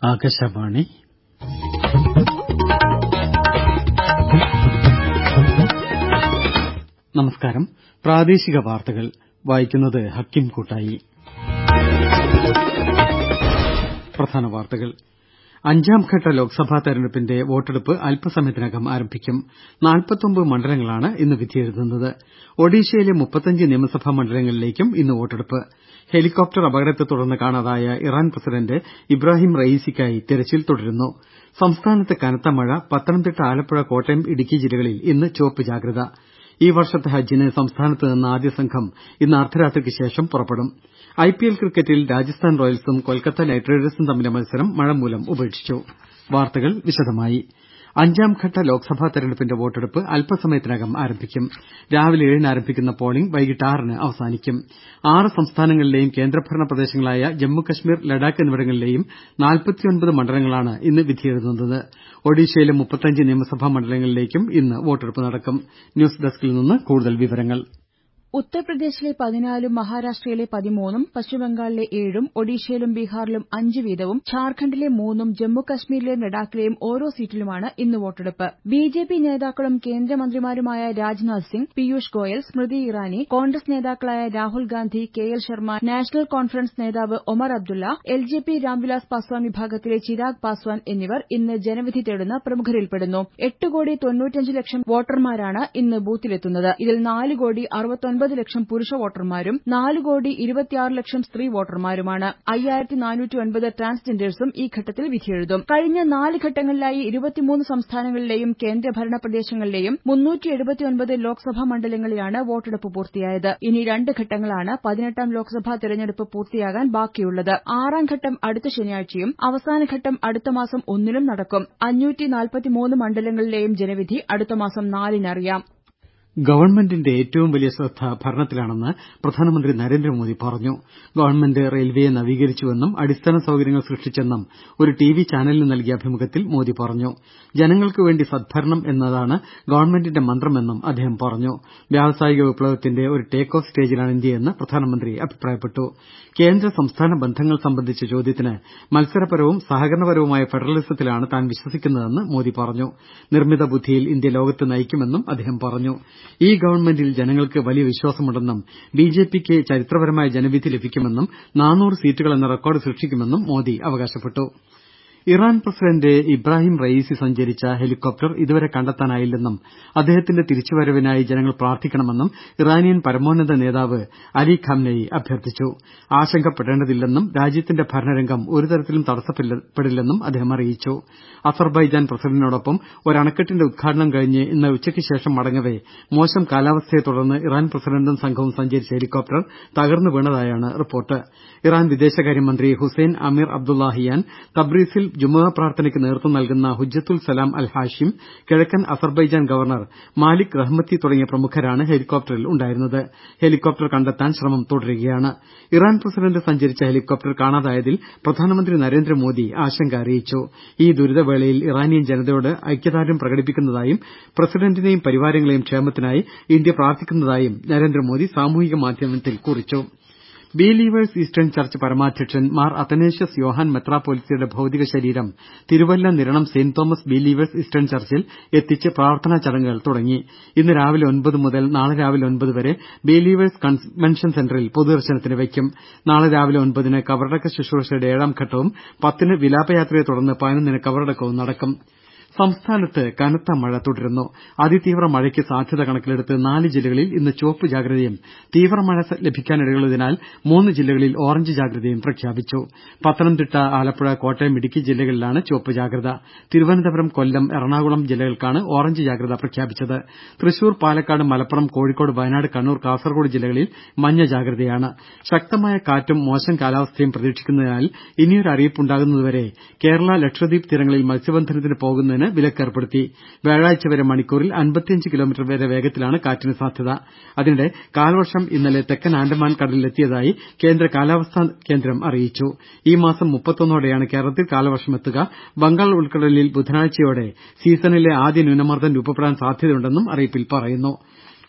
ആകാശവാണി നമസ്കാരം പ്രാദേശിക വാർത്തകൾ വായിക്കുന്നത് ഹക്കിം കൂട്ടായി പ്രധാന വാർത്തകൾ അഞ്ചാംഘട്ട ലോക്സഭാ തെരഞ്ഞെടുപ്പിന്റെ വോട്ടെടുപ്പ് അല്പസമയത്തിനകം ആരംഭിക്കും മണ്ഡലങ്ങളാണ് ഇന്ന് വിധിയെഴുതുന്നത് ഒഡീഷയിലെ നിയമസഭാ മണ്ഡലങ്ങളിലേക്കും ഇന്ന് വോട്ടെടുപ്പ് ഹെലികോപ്റ്റർ അപകടത്തെ തുടർന്ന് കാണാതായ ഇറാൻ പ്രസിഡന്റ് ഇബ്രാഹിം റയീസിക്കായി തെരച്ചിൽ തുടരുന്നു സംസ്ഥാനത്ത് കനത്ത മഴ പത്തനംതിട്ട ആലപ്പുഴ കോട്ടയം ഇടുക്കി ജില്ലകളിൽ ഇന്ന് ചുവപ്പ് ജാഗ്രത ഈ വർഷത്തെ ഹജ്ജിന് സംസ്ഥാനത്ത് നിന്ന് ആദ്യ സംഘം ഇന്ന് അർദ്ധരാത്രിക്ക് ശേഷം പുറപ്പെടും ഐപിഎൽ ക്രിക്കറ്റിൽ രാജസ്ഥാൻ റോയൽസും കൊൽക്കത്ത നൈറ്റ് റൈഡേഴ്സും തമ്മിലെ മത്സരം മഴമൂലം ഉപേക്ഷിച്ചു വാർത്തകൾ വിശദമായി അഞ്ചാംഘട്ട ലോക്സഭാ തെരഞ്ഞെടുപ്പിന്റെ വോട്ടെടുപ്പ് അല്പസമയത്തിനകം ആരംഭിക്കും രാവിലെ ഏഴിന് ആരംഭിക്കുന്ന പോളിംഗ് വൈകിട്ട് ആറിന് അവസാനിക്കും ആറ് സംസ്ഥാനങ്ങളിലെയും കേന്ദ്രഭരണ പ്രദേശങ്ങളായ ജമ്മു കശ്മീർ ലഡാക്ക് എന്നിവിടങ്ങളിലെയും മണ്ഡലങ്ങളാണ് ഇന്ന് വിധിയെഴുതുന്നത് ഒഡീഷയിലെ നിയമസഭാ മണ്ഡലങ്ങളിലേക്കും ഇന്ന് വോട്ടെടുപ്പ് നടക്കും ന്യൂസ് ഡെസ്കിൽ നിന്ന് കൂടുതൽ വിവരങ്ങൾ ഉത്തർപ്രദേശിലെ പതിനാലും മഹാരാഷ്ട്രയിലെ പതിമൂന്നും പശ്ചിമബംഗാളിലെ ഏഴും ഒഡീഷയിലും ബീഹാറിലും അഞ്ച് വീതവും ഝാർഖണ്ഡിലെ മൂന്നും ജമ്മുകശ്മീരിലെയും ലഡാക്കിലെയും ഓരോ സീറ്റിലുമാണ് ഇന്ന് വോട്ടെടുപ്പ് ബിജെപി നേതാക്കളും കേന്ദ്രമന്ത്രിമാരുമായ രാജ്നാഥ് സിംഗ് പീയൂഷ് ഗോയൽ സ്മൃതി ഇറാനി കോൺഗ്രസ് നേതാക്കളായ Rahul Gandhi K L Sharma national conference നേതാവ് Omar Abdullah L J P Ramvilas Paswan വിഭാഗത്തിലെ ചിരാഗ് പാസ്വാൻ എന്നിവർ ഇന്ന് ജനവിധി തേടുന്ന പ്രമുഖരിൽപ്പെടുന്നു എട്ട് കോടി തൊണ്ണൂറ്റഞ്ച് ലക്ഷം വോട്ടർമാരാണ് ഇന്ന് ബൂത്തിലെത്തുന്നത് ഇതിൽ നാല് കോടി അറുപത്തൊൻപത് ലക്ഷം പുരുഷ വോട്ടർമാരും നാല് കോടി ഇരുപത്തിയാറ് ലക്ഷം സ്ത്രീ വോട്ടർമാരുമാണ് അയ്യായിരത്തി നാനൂറ്റി ഒൻപത് ട്രാൻസ്ജെൻഡേഴ്സും ഈ ഘട്ടത്തിൽ വിധിയെഴുതും കഴിഞ്ഞ നാല് ഘട്ടങ്ങളിലായി ഇരുപത്തിമൂന്ന് സംസ്ഥാനങ്ങളിലെയും കേന്ദ്രഭരണ പ്രദേശങ്ങളിലെയും മുന്നൂറ്റി എഴുപത്തിയൊൻപത് ലോക്സഭാ മണ്ഡലങ്ങളിലാണ് വോട്ടെടുപ്പ് പൂർത്തിയായത് ഇനി രണ്ട് ഘട്ടങ്ങളാണ് പതിനെട്ടാം ലോക്സഭാ തെരഞ്ഞെടുപ്പ് പൂർത്തിയാകാൻ ബാക്കിയുള്ളത് ആറാം ഘട്ടം അടുത്ത ശനിയാഴ്ചയും അവസാനഘട്ടം അടുത്ത മാസം ഒന്നിനും നടക്കും അഞ്ഞൂറ്റി നാൽപ്പത്തിമൂന്ന് മണ്ഡലങ്ങളിലെയും ജനവിധി അടുത്ത മാസം നാലിനറിയാം ഗവൺമെന്റിന്റെ ഏറ്റവും വലിയ ശ്രദ്ധ ഭരണത്തിലാണെന്ന് പ്രധാനമന്ത്രി നരേന്ദ്രമോദി പറഞ്ഞു ഗവൺമെന്റ് റെയിൽവേയെ നവീകരിച്ചുവെന്നും അടിസ്ഥാന സൌകര്യങ്ങൾ സൃഷ്ടിച്ചെന്നും ഒരു ടിവി ചാനലിന് നൽകിയ അഭിമുഖത്തിൽ മോദി പറഞ്ഞു ജനങ്ങൾക്കുവേണ്ടി സദ്ഭരണം എന്നതാണ് ഗവൺമെന്റിന്റെ മന്ത്രമെന്നും അദ്ദേഹം പറഞ്ഞു വ്യാവസായിക വിപ്ലവത്തിന്റെ ഒരു ടേക്ക് ഓഫ് സ്റ്റേജിലാണ് ഇന്ത്യയെന്ന് പ്രധാനമന്ത്രി അഭിപ്രായപ്പെട്ടു കേന്ദ്ര സംസ്ഥാന ബന്ധങ്ങൾ സംബന്ധിച്ച ചോദ്യത്തിന് മത്സരപരവും സഹകരണപരവുമായ ഫെഡറലിസത്തിലാണ് താൻ വിശ്വസിക്കുന്നതെന്ന് മോദി പറഞ്ഞു നിർമ്മിത ബുദ്ധിയിൽ ഇന്ത്യ ലോകത്തെ നയിക്കുമെന്നും അദ്ദേഹം പറഞ്ഞു ഈ ഗവൺമെന്റിൽ ജനങ്ങൾക്ക് വലിയ വിശ്വാസമുണ്ടെന്നും ബിജെപിക്ക് ചരിത്രപരമായ ജനവിധി ലഭിക്കുമെന്നും നാനൂറ് സീറ്റുകൾ എന്ന റെക്കോർഡ് സൃഷ്ടിക്കുമെന്നും മോദി അവകാശപ്പെട്ടു ഇറാൻ പ്രസിഡന്റ് ഇബ്രാഹിം റയീസി സഞ്ചരിച്ച ഹെലികോപ്റ്റർ ഇതുവരെ കണ്ടെത്താനായില്ലെന്നും അദ്ദേഹത്തിന്റെ തിരിച്ചുവരവിനായി ജനങ്ങൾ പ്രാർത്ഥിക്കണമെന്നും ഇറാനിയൻ പരമോന്നത നേതാവ് അലി ഖാംനെയി അഭ്യർത്ഥിച്ചു ആശങ്കപ്പെടേണ്ടതില്ലെന്നും രാജ്യത്തിന്റെ ഭരണരംഗം ഒരുതരത്തിലും തടസ്സപ്പെടില്ലെന്നും അദ്ദേഹം അറിയിച്ചു അസർബൈജാൻ പ്രസിഡന്റിനോടൊപ്പം ഒരണക്കെട്ടിന്റെ ഉദ്ഘാടനം കഴിഞ്ഞ് ഇന്നലെ ഉച്ചയ്ക്ക് ശേഷം മടങ്ങവെ മോശം കാലാവസ്ഥയെ തുടർന്ന് ഇറാൻ പ്രസിഡന്റും സംഘവും സഞ്ചരിച്ച ഹെലികോപ്റ്റർ തകർന്നു വീണതായാണ് റിപ്പോർട്ട് ഇറാൻ വിദേശകാര്യമന്ത്രി ഹുസൈൻ അമീർ അബ്ദുല്ലാഹിയാൻ തബ്രീസിൽ ജുമുഅ പ്രാർത്ഥനയ്ക്ക് നേതൃത്വം നൽകുന്ന ഹുജ്ജത്തുൽ സലാം അൽ ഹാഷിം കിഴക്കൻ അസർബൈജാൻ ഗവർണർ മാലിക് റഹ്മത്തി തുടങ്ങിയ പ്രമുഖരാണ് ഹെലികോപ്റ്ററിൽ ഉണ്ടായിരുന്നത് ഹെലികോപ്റ്റർ കണ്ടെത്താൻ ശ്രമം തുടരുകയാണ് ഇറാൻ പ്രസിഡന്റ് സഞ്ചരിച്ച ഹെലികോപ്റ്റർ കാണാതായതിൽ പ്രധാനമന്ത്രി നരേന്ദ്രമോദി ആശങ്ക അറിയിച്ചു ഈ ദുരിതവേളയിൽ ഇറാനിയൻ ജനതയോട് ഐക്യദാർഢ്യം പ്രകടിപ്പിക്കുന്നതായും പ്രസിഡന്റിനെയും പരിവാരങ്ങളെയും ക്ഷേമത്തിനായി ഇന്ത്യ പ്രാർത്ഥിക്കുന്നതായും നരേന്ദ്രമോദി സാമൂഹിക മാധ്യമത്തിൽ കുറിച്ചു ബിലീവേഴ്സ് ഈസ്റ്റേൺ ചർച്ച് പരമാധ്യക്ഷൻ മാർ അത്തനേഷ്യസ് യോഹാൻ മെത്രാപ്പൊലീത്തയുടെ ഭൌതിക ശരീരം Thiruvalla Niranam saint Thomas believers eastern ചർച്ചിൽ എത്തിച്ച് പ്രാർത്ഥനാ ചടങ്ങുകൾ തുടങ്ങി ഇന്ന് രാവിലെ ഒൻപത് മുതൽ നാളെ രാവിലെ ഒൻപത് വരെ ബിലീവേഴ്സ് കൺവെൻഷൻ സെന്ററിൽ പൊതുദർശനത്തിന് വയ്ക്കും നാളെ രാവിലെ ഒൻപതിന് കബറടക്ക ശുശ്രൂഷയുടെ ഏഴാം ഘട്ടവും പത്തിന് വിലാപയാത്രയെ തുടർന്ന് പതിനൊന്നിന് കബറടക്കവും നടക്കും സംസ്ഥാനത്ത് കനത്ത മഴ തുടരുന്നു അതിതീവ്ര മഴയ്ക്ക് സാധ്യത കണക്കിലെടുത്ത് നാല് ജില്ലകളിൽ ഇന്ന് ചുവപ്പ് ജാഗ്രതയും തീവ്രമഴ ലഭിക്കാനിടയുള്ളതിനാൽ മൂന്ന് ജില്ലകളിൽ ഓറഞ്ച് ജാഗ്രതയും പ്രഖ്യാപിച്ചു പത്തനംതിട്ട ആലപ്പുഴ കോട്ടയം ഇടുക്കി ജില്ലകളിലാണ് ചുവപ്പ് ജാഗ്രത തിരുവനന്തപുരം കൊല്ലം എറണാകുളം ജില്ലകൾക്കാണ് ഓറഞ്ച് ജാഗ്രത പ്രഖ്യാപിച്ചത് തൃശൂർ പാലക്കാട് മലപ്പുറം കോഴിക്കോട് വയനാട് കണ്ണൂർ കാസർകോട് ജില്ലകളിൽ മഞ്ഞ ജാഗ്രതയാണ് ശക്തമായ കാറ്റും മോശം കാലാവസ്ഥയും പ്രതീക്ഷിക്കുന്നതിനാൽ ഇനിയൊരു അറിയിപ്പുണ്ടാകുന്നതുവരെ കേരള ലക്ഷദ്വീപ് തീരങ്ങളിൽ മത്സ്യബന്ധനത്തിന് പോകുന്നതിന് വിലക്കേർപ്പെടുത്തി വ്യാഴാഴ്ച വരെ മണിക്കൂറിൽ അൻപത്തിയഞ്ച് കിലോമീറ്റർ വരെ വേഗത്തിലാണ് കാറ്റിന് സാധ്യത അതിനിടെ കാലവർഷം ഇന്നലെ തെക്കൻ ആൻഡമാൻ കടലിലെത്തിയതായി കേന്ദ്ര കാലാവസ്ഥാ കേന്ദ്രം അറിയിച്ചു ഈ മാസം മുപ്പത്തൊന്നോടെയാണ് കേരളത്തിൽ കാലവർഷമെത്തുക ബംഗാൾ ഉൾക്കടലിൽ ബുധനാഴ്ചയോടെ സീസണിലെ ആദ്യ ന്യൂനമർദ്ദം രൂപപ്പെടാൻ സാധ്യതയുണ്ടെന്നും അറിയിപ്പിൽ പറയുന്നു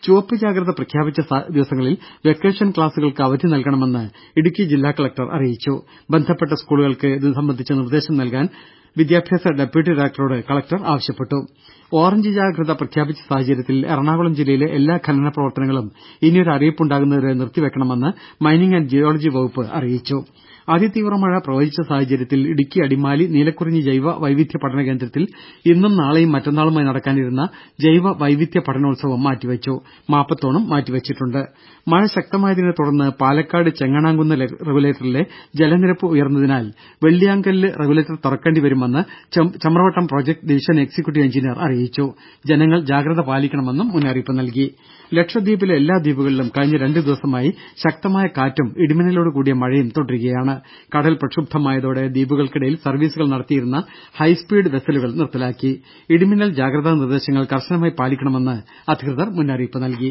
ചുവപ്പ് ജാഗ്രത പ്രഖ്യാപിച്ച ദിവസങ്ങളിൽ വെക്കേഷൻ ക്ലാസുകൾക്ക് അവധി നൽകണമെന്ന് ഇടുക്കി ജില്ലാ കലക്ടർ അറിയിച്ചു ബന്ധപ്പെട്ട സ്കൂളുകൾക്ക് ഇതു സംബന്ധിച്ച നിർദ്ദേശം നൽകാൻ വിദ്യാഭ്യാസ ഡെപ്യൂട്ടി ഡയറക്ടറോട് കലക്ടർ ആവശ്യപ്പെട്ടു ഓറഞ്ച് ജാഗ്രത പ്രഖ്യാപിച്ച സാഹചര്യത്തിൽ എറണാകുളം ജില്ലയിലെ എല്ലാ ഖനന പ്രവർത്തനങ്ങളും ഇനിയൊരു അറിയിപ്പുണ്ടാകുന്നതുവരെ നിർത്തിവെക്കണമെന്ന് മൈനിംഗ് ആന്റ് ജിയോളജി വകുപ്പ് അറിയിച്ചു അതിതീവ്ര മഴ പ്രവചിച്ച സാഹചര്യത്തിൽ ഇടുക്കി അടിമാലി നീലക്കുറിഞ്ഞി ജൈവ വൈവിധ്യ പഠന കേന്ദ്രത്തിൽ ഇന്നും നാളെയും മറ്റന്നാളുമായി നടക്കാനിരുന്ന ജൈവ വൈവിധ്യ പഠനോത്സവം മാറ്റിവെച്ചു മാപ്പത്തോണും മാറ്റിവെച്ചിട്ടുണ്ട് മഴ ശക്തമായതിനെ തുടർന്ന് പാലക്കാട് ചെങ്ങണാംകുന്ന് റെഗുലേറ്ററിലെ ജലനിരപ്പ് ഉയർന്നതിനാൽ വെള്ളിയാങ്കല്ല് റെഗുലേറ്റർ തുറക്കേണ്ടി വരുമെന്ന് Chamravattam project division executive engineer അറിയിച്ചു ജനങ്ങൾ ജാഗ്രത പാലിക്കണമെന്നും മുന്നറിയിപ്പ് നൽകി ലക്ഷദ്വീപിലെ എല്ലാ ദ്വീപുകളിലും കഴിഞ്ഞ രണ്ട് ദിവസമായി ശക്തമായ കാറ്റും ഇടിമിന്നലോട് കൂടിയ മഴയും തുടരുകയാണ് കടൽ പ്രക്ഷുബ്ധമായതോടെ ദ്വീപുകൾക്കിടയിൽ സർവീസുകൾ നടത്തിയിരുന്ന ഹൈസ്പീഡ് വെസലുകൾ നിർത്തലാക്കി ഇടിമിന്നൽ ജാഗ്രതാ നിർദ്ദേശങ്ങൾ കർശനമായി പാലിക്കണമെന്ന് അധികൃതർ മുന്നറിയിപ്പ് നൽകി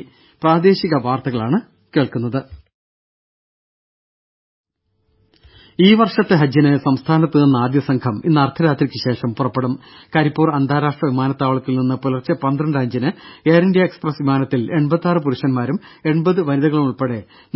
ഈ വർഷത്തെ ഹജ്ജിന് സംസ്ഥാനത്ത് നിന്ന് ആദ്യ സംഘം ഇന്ന് അർദ്ധരാത്രിക്ക് ശേഷം പുറപ്പെടും കരിപ്പൂർ അന്താരാഷ്ട്ര വിമാനത്താവളത്തിൽ നിന്ന് പുലർച്ചെ പന്ത്രണ്ട് അഞ്ചിന് എയർ ഇന്ത്യ എക്സ്പ്രസ് വിമാനത്തിൽ എൺപത്തിയാറ് പുരുഷന്മാരും എൺപത് വനിതകളും ഉൾപ്പെടെ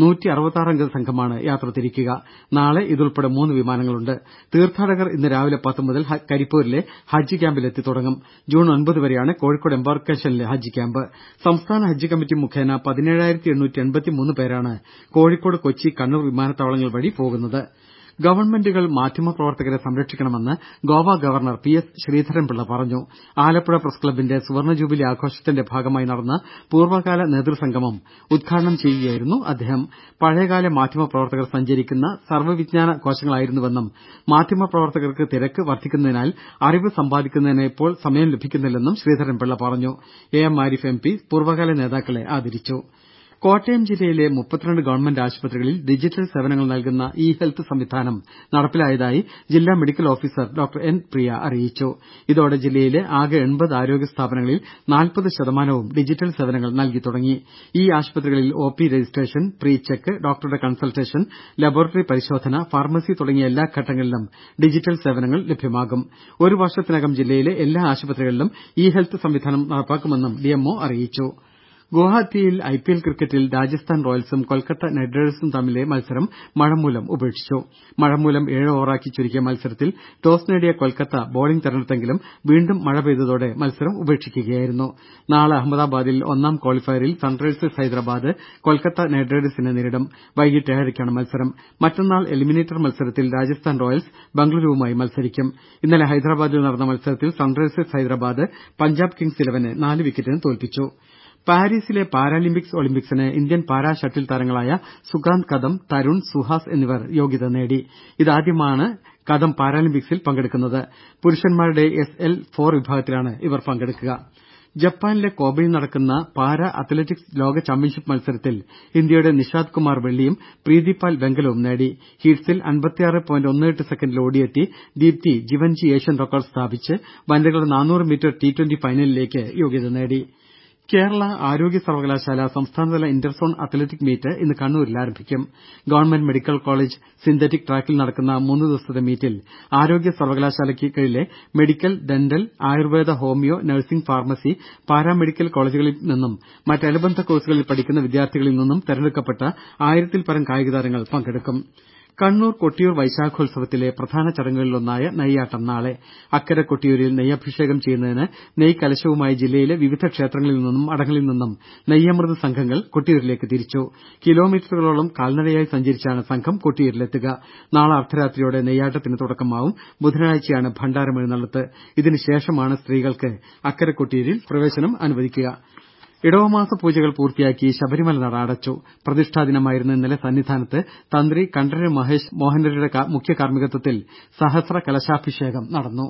അംഗ സംഘമാണ് യാത്ര തിരിക്കുക നാളെ ഇതുൾപ്പെടെ മൂന്ന് വിമാനങ്ങളുണ്ട് തീർത്ഥാടകർ ഇന്ന് രാവിലെ പത്ത് മുതൽ കരിപ്പൂരിലെ ഹജ്ജ് ക്യാമ്പിലെത്തി തുടങ്ങും ജൂൺ ഒൻപത് വരെയാണ് കോഴിക്കോട് എംബാർക്കേഷനിലെ ഹജ്ജ് ക്യാമ്പ് സംസ്ഥാന ഹജ്ജ് കമ്മിറ്റി മുഖേന പതിനേഴായിരത്തി എണ്ണൂറ്റി എൺപത്തിമൂന്ന് പേരാണ് കോഴിക്കോട് കൊച്ചി കണ്ണൂർ വിമാനത്താവളങ്ങൾ വഴി പോകുന്നത് ഗവൺമെന്റുകൾ മാധ്യമപ്രവർത്തകരെ സംരക്ഷിക്കണമെന്ന് Goa governor P S Sreedharan Pillai പറഞ്ഞു ആലപ്പുഴ പ്രസ് ക്ലബ്ബിന്റെ സുവർണ്ണ ജൂബിലി ആഘോഷത്തിന്റെ ഭാഗമായി നടന്ന പൂർവ്വകാല നേതൃസംഗമം ഉദ്ഘാടനം ചെയ്യുകയായിരുന്നു അദ്ദേഹം പഴയകാല മാധ്യമപ്രവർത്തകർ സഞ്ചരിക്കുന്ന സർവ്വവിജ്ഞാന കോശങ്ങളായിരുന്നുവെന്നും മാധ്യമപ്രവർത്തകർക്ക് തിരക്ക് വർദ്ധിക്കുന്നതിനാൽ അറിവ് സമ്പാദിക്കുന്നതിന് ഇപ്പോൾ സമയം ലഭിക്കുന്നില്ലെന്നും ശ്രീധരൻപിള്ള പറഞ്ഞു A M Arif M P പൂർവ്വകാല നേതാക്കളെ ആദരിച്ചു കോട്ടയം ജില്ലയിലെ മുപ്പത്തിരണ്ട് ഗവൺമെന്റ് ആശുപത്രികളിൽ ഡിജിറ്റൽ സേവനങ്ങൾ നൽകുന്ന ഇ ഹെൽത്ത് സംവിധാനം നടപ്പിലായതായി ജില്ലാ medical officer doctor N Priya അറിയിച്ചു ഇതോടെ ജില്ലയിലെ ആകെ എൺപത് ആരോഗ്യ സ്ഥാപനങ്ങളിൽ നാൽപ്പത് ശതമാനവും ഡിജിറ്റൽ സേവനങ്ങൾ നൽകി തുടങ്ങി ഈ ആശുപത്രികളിൽ O P registration pre check ഡോക്ടറുടെ കൺസൾട്ടേഷൻ ലബോറട്ടറി പരിശോധന ഫാർമസി തുടങ്ങിയ എല്ലാ ഘട്ടങ്ങളിലും ഡിജിറ്റൽ സേവനങ്ങൾ ലഭ്യമാകും ഒരു വർഷത്തിനകം ജില്ലയിലെ എല്ലാ ആശുപത്രികളിലും ഇ ഹെൽത്ത് സംവിധാനം നടപ്പാക്കുമെന്നും ഡിഎംഒ അറിയിച്ചു ഗുവാഹത്തിയിൽ ഐപിഎൽ ക്രിക്കറ്റിൽ രാജസ്ഥാൻ റോയൽസും കൊൽക്കത്ത നൈറ്റ് റൈഡേഴ്സും തമ്മിലെ മത്സരം മഴമൂലം ഉപേക്ഷിച്ചു മഴമൂലം ഏഴ് ഓവറാക്കി ചുരുക്കിയ മത്സരത്തിൽ ടോസ് നേടിയ കൊൽക്കത്ത ബോളിംഗ് തെരഞ്ഞെടുത്തെങ്കിലും വീണ്ടും മഴ പെയ്തതോടെ മത്സരം ഉപേക്ഷിക്കുകയായിരുന്നു നാളെ അഹമ്മദാബാദിൽ ഒന്നാം ക്വാളിഫയറിൽ സൺറൈസേഴ്സ് ഹൈദരാബാദ് കൊൽക്കത്ത നൈറ്റ് റൈഡേഴ്സിനെ നേരിടും വൈകിട്ട് ഏഴരയ്ക്കാണ് മത്സരം മറ്റന്നാൾ എലിമിനേറ്റർ മത്സരത്തിൽ രാജസ്ഥാൻ റോയൽസ് ബംഗളൂരുവുമായി മത്സരിക്കും ഇന്നലെ ഹൈദരാബാദിൽ നടന്ന മത്സരത്തിൽ സൺറൈസേഴ്സ് ഹൈദരാബാദ് പഞ്ചാബ് കിങ്സ് ഇലവനെ നാല് വിക്കറ്റിന് തോൽപ്പിച്ചു പാരീസിലെ പാരാലിമ്പിക്സ് ഒളിമ്പിക്സിന് ഇന്ത്യൻ പാരാ ഷട്ടിൽ താരങ്ങളായ സുകാന്ത് കദം തരുൺ സുഹാസ് എന്നിവർ യോഗ്യത നേടി ഇതാദ്യമാണ് കദം പാരാലിമ്പിക്സിൽ പങ്കെടുക്കുന്നത് പുരുഷന്മാരുടെ എസ് എൽ ഫോർ വിഭാഗത്തിലാണ് ഇവർ പങ്കെടുക്കുക ജപ്പാനിലെ കോബയിൽ നടക്കുന്ന പാരാ അത്ലറ്റിക്സ് ലോക ചാമ്പ്യൻഷിപ്പ് മത്സരത്തിൽ ഇന്ത്യയുടെ നിഷാദ് കുമാർ വെള്ളിയും പ്രീതിപാൽ വെങ്കലവും നേടി ഹീറ്റ്സിൽ സെക്കൻഡിൽ ഓടിയെത്തി ദീപ്തി ജിവൻജി ഏഷ്യൻ റെക്കോർഡ് സ്ഥാപിച്ച് വനിതകളുടെ നാനൂറ് മീറ്റർ ടി ട്വന്റി ഫൈനലിലേക്ക് യോഗ്യത നേടി കേരള ആരോഗ്യ സർവകലാശാല സംസ്ഥാനതല ഇന്റർസോൺ അത്ലറ്റിക് മീറ്റ് ഇന്ന് കണ്ണൂരിൽ ആരംഭിക്കും ഗവൺമെന്റ് മെഡിക്കൽ കോളേജ് സിന്തറ്റിക് ട്രാക്കിൽ നടക്കുന്ന മൂന്ന് ദിവസത്തെ മീറ്റിൽ ആരോഗ്യ സർവകലാശാലയ്ക്ക് കീഴിലെ medical dental Ayurveda homeo nursing pharmacy paramedical കോളേജുകളിൽ നിന്നും മറ്റ് അനുബന്ധ കോഴ്സുകളിൽ പഠിക്കുന്ന വിദ്യാർത്ഥികളിൽ നിന്നും തെരഞ്ഞെടുക്കപ്പെട്ട ആയിരത്തിൽപരം കായികതാരങ്ങൾ പങ്കെടുക്കും കണ്ണൂർ കൊട്ടിയൂർ വൈശാഖോത്സവത്തിലെ പ്രധാന ചടങ്ങുകളിലൊന്നായ നെയ്യാട്ടം നാളെ അക്കരെ കൊട്ടിയൂരിൽ നെയ്യഭിഷേകം ചെയ്യുന്നതിന് നെയ്യ് കലശവുമായി ജില്ലയിലെ വിവിധ ക്ഷേത്രങ്ങളിൽ നിന്നും മഠങ്ങളിൽ നിന്നും നെയ്യമൃത് സംഘങ്ങൾ കൊട്ടിയൂരിലേക്ക് തിരിച്ചു കിലോമീറ്ററുകളോളം കാൽനടയായി സഞ്ചരിച്ചാണ് സംഘം കൊട്ടിയൂരിലെത്തുക നാളെ അർദ്ധരാത്രിയോടെ നെയ്യാട്ടത്തിന് തുടക്കമാവും ബുധനാഴ്ചയാണ് ഭണ്ഡാരമെഴുന്നള്ളത്ത് ഇതിനുശേഷമാണ് സ്ത്രീകൾക്ക് അക്കരെ കൊട്ടിയൂരിൽ പ്രവേശനം അനുവദിക്കുക ഇടവമാസ പൂജകൾ പൂർത്തിയാക്കി ശബരിമല നട അടച്ചു പ്രതിഷ്ഠാ ദിനമായിരുന്ന ഇന്നലെ സന്നിധാനത്ത് തന്ത്രി കണ്ഠരര് മഹേഷ് മോഹനരുടെ മുഖ്യ കാർമ്മികത്വത്തിൽ സഹസ്ര കലശാഭിഷേകം നടന്നു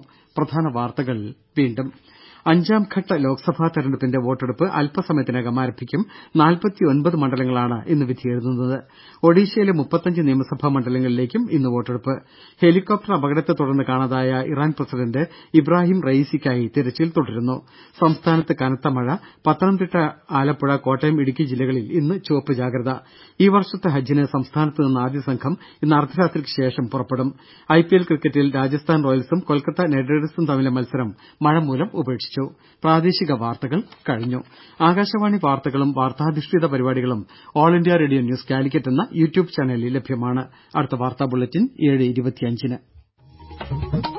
അഞ്ചാംഘട്ട ലോക്സഭാ തെരഞ്ഞെടുപ്പിന്റെ വോട്ടെടുപ്പ് അല്പസമയത്തിനകം ആരംഭിക്കും മണ്ഡലങ്ങളാണ് ഇന്ന് വിധിയെഴുതുന്നത് ഒഡീഷയിലെ മുപ്പത്തഞ്ച് നിയമസഭാ മണ്ഡലങ്ങളിലേക്കും ഇന്ന് വോട്ടെടുപ്പ് ഹെലികോപ്റ്റർ അപകടത്തെ തുടർന്ന് കാണാതായ ഇറാൻ പ്രസിഡന്റ് ഇബ്രാഹിം റയീസിക്കായി തിരച്ചിൽ തുടരുന്നു സംസ്ഥാനത്ത് കനത്ത മഴ പത്തനംതിട്ട ആലപ്പുഴ കോട്ടയം ഇടുക്കി ജില്ലകളിൽ ഇന്ന് ചുവപ്പ് ജാഗ്രത ഈ വർഷത്തെ ഹജ്ജിന് സംസ്ഥാനത്ത് നിന്ന് ആദ്യ സംഘം ഇന്ന് അർദ്ധരാത്രിക്ക് ശേഷം പുറപ്പെടും ഐപിഎൽ ക്രിക്കറ്റിൽ രാജസ്ഥാൻ റോയൽസും കൊൽക്കത്ത നൈറ്റ് റൈഡേഴ്സും തമ്മിലെ മത്സരം മഴ മൂലം ഉപേക്ഷിച്ചു സമാപിച്ചു പ്രാദേശിക വാർത്തകൾ കഴിഞ്ഞു ആകാശവാണി വാർത്തകളും വാർത്താധിഷ്ഠിത പരിപാടികളും all India radio news Calicut എന്ന യൂട്യൂബ് ചാനലിൽ ലഭ്യമാണ് അടുത്ത വാർത്താ ബുള്ളറ്റിൻ ഏഴ് ഇരുപത്തിയഞ്ചിന്